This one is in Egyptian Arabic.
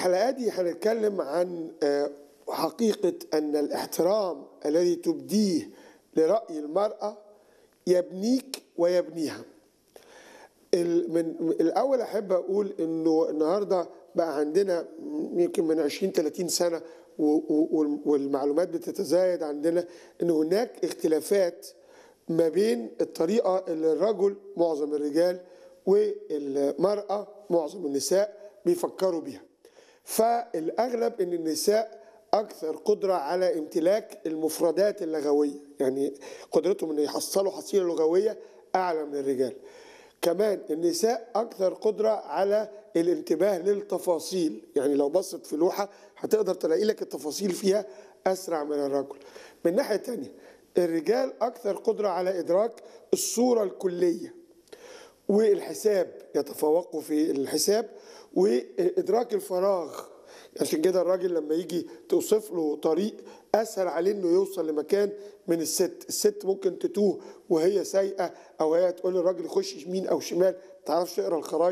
الحلقة دي هنتكلم عن آه، حقيقة أن الاحترام الذي تبديه لرأي المرأة يبنيك ويبنيها ال- من الأول أحب أقول أنه النهاردة بقى عندنا يمكن من 20 30 سنة و- و- والمعلومات بتتزايد عندنا أن هناك اختلافات ما بين الطريقة اللي الرجل معظم الرجال والمرأة معظم النساء بيفكروا بيها فالأغلب أن النساء أكثر قدرة على امتلاك المفردات اللغوية يعني قدرتهم أن يحصلوا حصيلة لغوية أعلى من الرجال كمان النساء أكثر قدرة على الانتباه للتفاصيل يعني لو بصت في لوحة هتقدر تلاقي لك التفاصيل فيها أسرع من الرجل من ناحية تانية الرجال أكثر قدرة على إدراك الصورة الكلية والحساب يتفوقوا في الحساب وإدراك الفراغ عشان كده الراجل لما يجي توصف له طريق اسهل عليه انه يوصل لمكان من الست الست ممكن تتوه وهي سايقه او هي تقول للراجل يخش يمين او شمال ما تعرفش تقرا الخرايط